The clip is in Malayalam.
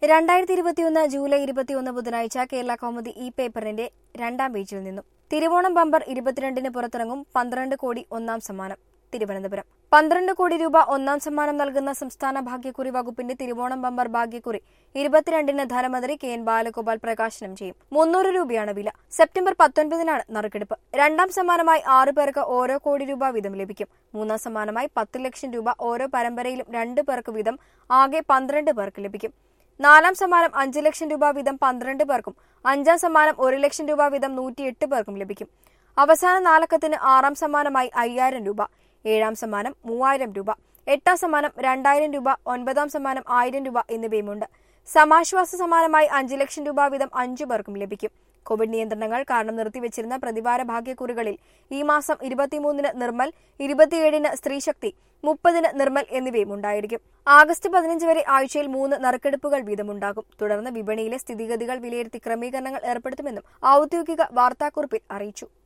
രണ്ടായിരത്തി ഇരുപത്തിയൊന്ന് ജൂലൈ ഇരുപത്തിയൊന്ന് ബുധനാഴ്ച കേരള കൗമുദി ഈ പേപ്പറിന്റെ രണ്ടാം പേജിൽ നിന്നും തിരുവോണം ബമ്പർ ഇരുപത്തിരണ്ടിന് പുറത്തിറങ്ങും പന്ത്രണ്ട് കോടി ഒന്നാം സമ്മാനം തിരുവനന്തപുരം പന്ത്രണ്ട് കോടി രൂപ ഒന്നാം സമ്മാനം നൽകുന്ന സംസ്ഥാന ഭാഗ്യക്കുറി വകുപ്പിന്റെ തിരുവോണം ബമ്പർ ഭാഗ്യക്കുറി ഇരുപത്തിരണ്ടിന് ധനമന്ത്രി കെ എൻ ബാലഗോപാൽ പ്രകാശനം ചെയ്യും മുന്നൂറ് രൂപയാണ് വില സെപ്റ്റംബർ പത്തൊൻപതിനാണ് നറുക്കെടുപ്പ് രണ്ടാം സമ്മാനമായി ആറു പേർക്ക് ഓരോ കോടി രൂപ വീതം ലഭിക്കും മൂന്നാം സമ്മാനമായി പത്ത് ലക്ഷം രൂപ ഓരോ പരമ്പരയിലും രണ്ട് പേർക്ക് വീതം ആകെ പന്ത്രണ്ട് പേർക്ക് ലഭിക്കും നാലാം സമ്മാനം അഞ്ച് ലക്ഷം രൂപ വീതം പന്ത്രണ്ട് പേർക്കും അഞ്ചാം സമ്മാനം ഒരു ലക്ഷം രൂപ വീതം നൂറ്റിയെട്ട് പേർക്കും ലഭിക്കും അവസാന നാലക്കത്തിന് ആറാം സമ്മാനമായി അയ്യായിരം രൂപ ഏഴാം സമ്മാനം മൂവായിരം രൂപ എട്ടാം സമ്മാനം രണ്ടായിരം രൂപ ഒൻപതാം സമ്മാനം ആയിരം രൂപ എന്നിവയുമുണ്ട് സമാശ്വാസ സമ്മാനമായി അഞ്ച് ലക്ഷം രൂപ വീതം അഞ്ചു പേർക്കും ലഭിക്കും കോവിഡ് നിയന്ത്രണങ്ങൾ കാരണം നിർത്തിവച്ചിരുന്ന പ്രതിവാര ഭാഗ്യക്കുറികളിൽ ഈ മാസം ഇരുപത്തിമൂന്നിന് നിർമ്മൽ ഇരുപത്തിയേഴിന് സ്ത്രീശക്തി മുപ്പതിന് നിർമ്മൽ എന്നിവയും ഉണ്ടായിരിക്കും ആഗസ്റ്റ് പതിനഞ്ച് വരെ ആഴ്ചയിൽ മൂന്ന് നറുക്കെടുപ്പുകൾ വീതമുണ്ടാകും തുടർന്ന് വിപണിയിലെ സ്ഥിതിഗതികൾ വിലയിരുത്തി ക്രമീകരണങ്ങൾ ഏർപ്പെടുത്തുമെന്നും ഔദ്യോഗിക വാർത്താക്കുറിപ്പിൽ അറിയിച്ചു